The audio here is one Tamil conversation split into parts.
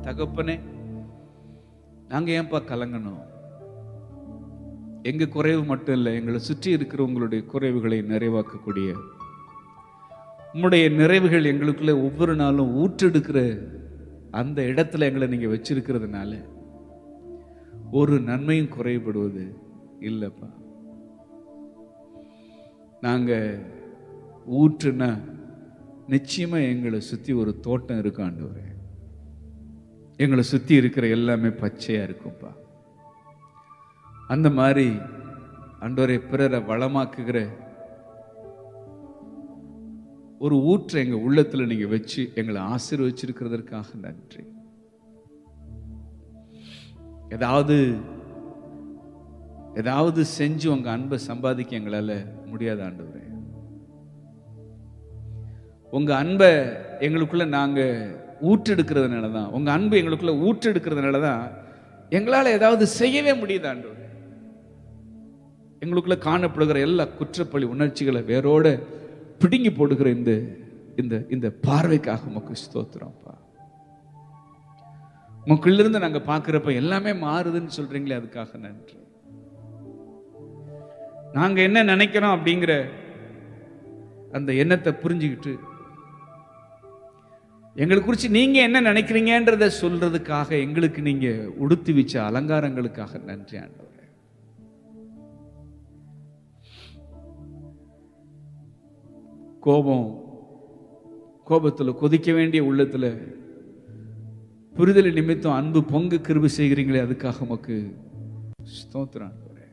தகப்பனே நாங்க ஏன்பா கலங்கணும் எங்க குறைவு மட்டும் இல்லை எங்களை சுற்றி இருக்கிற உங்களுடைய குறைவுகளை நிறைவாக்கக்கூடிய உம்முடைய நிறைவுகள் எங்களுக்குள்ள ஒவ்வொரு நாளும் ஊற்றெடுக்கிற அந்த இடத்துல எங்களை நீங்க வச்சிருக்கிறதுனால ஒரு நன்மையும் குறைபடுவது இல்லைப்பா நாங்க ஊற்றுனா நிச்சயமா எங்களை சுத்தி ஒரு தோட்டம் இருக்கு ஆண்டவரே எங்களை சுத்தி இருக்கிற எல்லாமே பச்சையா இருக்கும்ப்பா அந்த மாதிரி ஆண்டவரே பிறரை வளமாக்குகிற ஒரு ஊற்றை எங்க உள்ளத்துல நீங்க வச்சு எங்களை ஆசீர்வச்சிருக்கிறதற்காக நன்றி ஏதாவது ஏதாவது செஞ்சு உங்க அன்பை சம்பாதிக்க எங்களால முடியாத ஆண்டவரே உங்க அன்பை எங்களுக்குள்ள நாங்க ஊற்றெடுக்கிறதுனால தான் உங்க அன்பு எங்களுக்குள்ள ஊற்றெடுக்கிறதுனால தான் எங்களால ஏதாவது செய்யவே முடியுது ஆண்டவரே எங்களுக்குள்ள காணப்படுகிற எல்லா குற்றப்பழி உணர்ச்சிகளை வேரோட பிடுங்கி போடுகிற இந்த இந்த இந்த பார்வைக்காக உமக்கு ஸ்தோத்திரம்ப்பா உங்களுக்குள்ளிருந்து நாங்க பார்க்கிறப்ப எல்லாமே மாறுதுன்னு சொல்றீங்களே அதுக்காக நன்றி நாங்க என்ன நினைக்கிறோம் அப்படிங்கிற அந்த எண்ணத்தை புரிஞ்சுக்கிட்டு எங்களை குறித்து நீங்க என்ன நினைக்கிறீங்கன்றத சொல்றதுக்காக எங்களுக்கு நீங்க உடுத்தி வச்ச அலங்காரங்களுக்காக நன்றி ஆண்டவரே கோபம் கோபத்துல கொதிக்க வேண்டிய உள்ளத்துல புரிதல் நிமித்தம் அன்பு பொங்கு கிருபி செய்கிறீங்களே அதுக்காக உமக்கு ஸ்தோத்திரம் ஆண்டவரே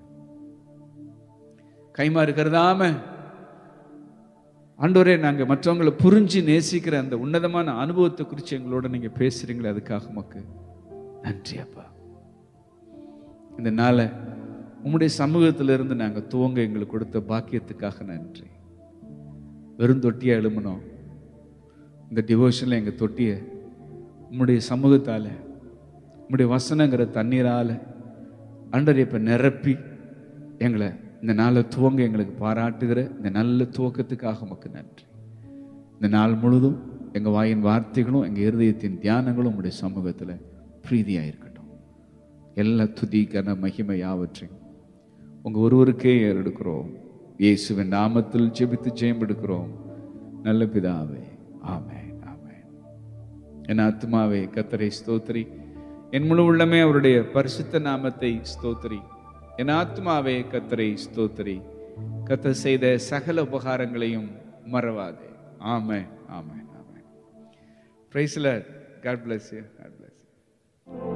கைமாறு கருதாம ஆண்டவரே நாங்க மற்றவங்களை புரிஞ்சு நேசிக்கிற அந்த உன்னதமான அனுபவத்தை குறித்து எங்களோட நீங்க பேசுறீங்களே அதுக்காக உமக்கு நன்றி அப்பா இந்த நாளை உம்முடைய சமூகத்திலிருந்து நாங்க துவங்க எங்களுக்கு கொடுத்த பாக்கியத்துக்காக நன்றி வெறும் தொட்டியா எழுமணும் இந்த டிவோஷனில் எங்கள் தொட்டியை உம்முடைய சமூகத்தால் உம்முடைய வசனங்கிற தண்ணீரால் அண்டர் இப்போ நிரப்பி எங்களை இந்த நாளை துவங்க எங்களுக்கு பாராட்டுகிற இந்த நல்ல துவக்கத்துக்காக உமக்கு நன்றி இந்த நாள் முழுதும் எங்கள் வாயின் வார்த்தைகளும் எங்கள் இருதயத்தின் தியானங்களும் உம்முடைய சமூகத்தில் பிரீதியாக இருக்கட்டும் எல்லா துதி கன மகிமை யாவற்றையும் உங்கள் ஒருவருக்கே எடுக்கிறோம் இயேசுவின் நாமத்தில் ஜெபித்து ஜெயம் எடுக்கிறோம் நல்ல பிதாவே ஆமென் ஆமென் என் ஆத்மாவே கத்தரை ஸ்தோத்திரி என் முழு உள்ளமே அவருடைய பரிசுத்த நாமத்தை ஸ்தோத்திரி என் ஆத்மாவே கத்தரை ஸ்தோத்திரி கத்தர் செய்த சகல உபகாரங்களையும் மறவாதே ஆமென் ஆமென் ஆமென் பிரைஸ்ல காட் பிளஸ் யூ